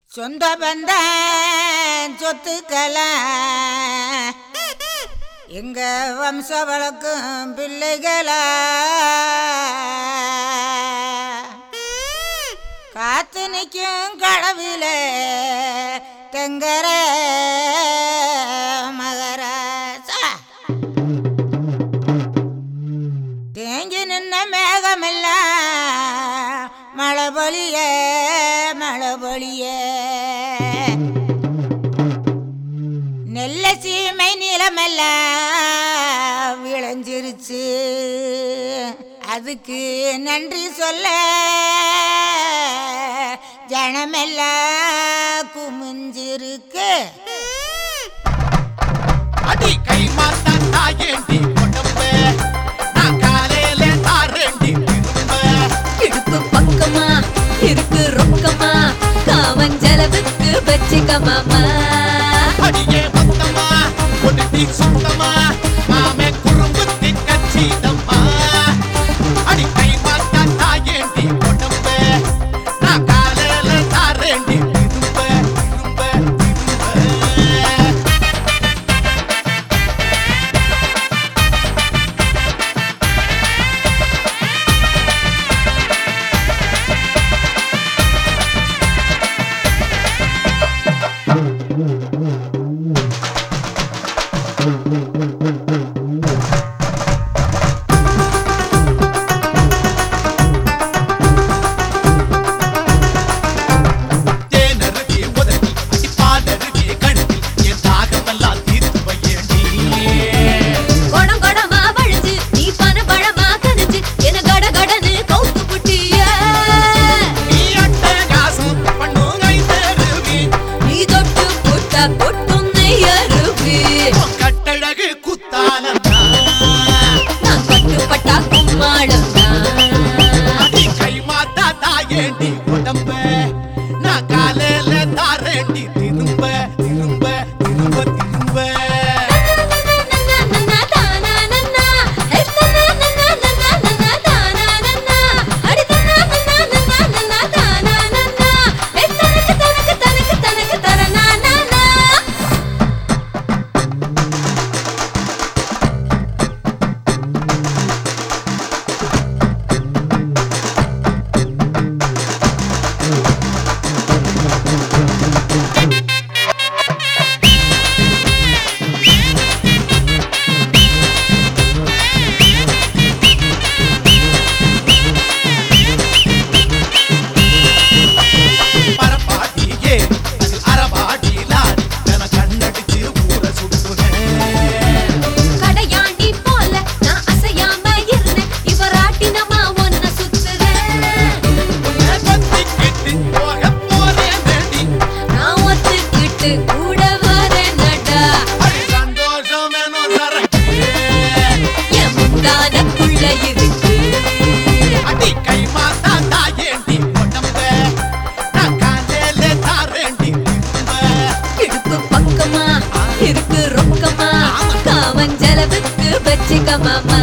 சொந்த பந்த சொத்துக்களை எங்க வம்ச வழக்கும் பிள்ளைகளா காத்து நிற்கும் கடவுள தெங்கர மகராசா தேங்கி நின்ன மேகமெல்லாம் மழை பொழிய மழை பொழிய நெல்ல சீமை நிலமெல்லாம் விளைஞ்சிருச்சு அதுக்கு நன்றி சொல்ல ஜனமெல்லாம் குமிஞ்சிருக்கு அடி கை மாத்தா தாயேண்டி உடம்பு நான் காலையில தாரேண்டி திரும்ப இடுப்பு பக்கமா இருக்கு ரொக்கமா காவன் செலவுக்கு வச்சுக்க மாமா அடியே மொத்தமா ஒடுட்டி சுத்தமா மாமே குறும்புத்தி கச்சிதம்மா அடி கை மாத்தா தாயேண்டி உடம்பு நான் காலையில தாரேண்டி திரும்ப திரும்ப திரும்ப தேனருகே உதட்டி பாலருகே கழுத்தில் என் தாகமெல்லாம் தீர்த்து வையேண்டி கொடம் கொடமா வழிஞ்சு நீ பன பழமா கணிச்சு என்ன கட கடன்னு கவுத்து புட்டிய நீ அட்டகாசம் பண்ணும் கைதருவி நீ தொட்டு புட்ட பொட்டும் நெய்யருவி உன் கட்டழகு குத்தாலந்தா நான் கட்டுப்பட்டா கும்மாளம் அடி கை மாத்தா தாயேண்டி உடம்ப நான் காலையில தாரேண்டி திரும்ப திரும்ப திரும்ப திரும்ப பரப்பாட்டியே அது அரபாடி லாரி என கண்ணடிச்சு ஊற சுத்துனேன் கடையாண்டி போல நான் அசையாம இருந்தேன் இவராட்டினமா ஒன்ன சுத்துறேன் உன்னை பத்திக்கிட்டு போக போறேன் வேண்டி நான் ஒத்துக்கிட்டு கூட வரேன் நடா அடி சந்தோஷம் வேணும் சரக்கு என் முந்தானக்குள்ள இருக்கு அடி கை மாத்தா தாயேண்டி உடம்ப நான் காலையில தாரேண்டி திரும்ப இடுப்பு பக்கமா இருக்கு ரொக்கமா காவன் செலவுக்கு வச்சுக்க மாமா